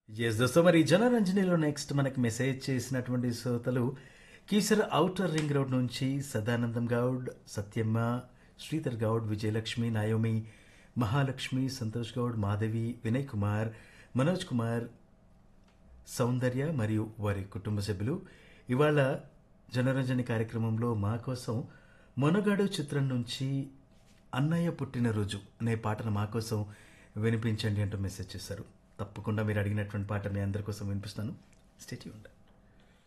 yes దోస్తో మరి జనరంజనిలో next మనకి మెసేజ్ చేసినటువంటి శ్రోతలు కీసర్ ఔటర్ రింగ్ రోడ్ నుంచి సదానందం గౌడ్ సత్యమ్మ శ్రీధర్ గౌడ్ విజయలక్ష్మి నాయోమి మహాలక్ష్మి సంతోష్ గౌడ్ మాధవి వినయ్ కుమార్ మనోజ్ కుమార్ సౌందర్య మరియు వారి కుటుంబ సభ్యులు ఇవాళ జనరంజని కార్యక్రమంలో మా కోసం మొనగాడు చిత్రం నుంచి అన్నయ్య పుట్టినరోజు అనే పాటను మా కోసం వినిపించండి అంటూ మెసేజ్ చేశారు తప్పకుండా మీరు అడిగినటువంటి పాట మీ అందరి కోసం వినిపిస్తాను స్టేట్యూండ్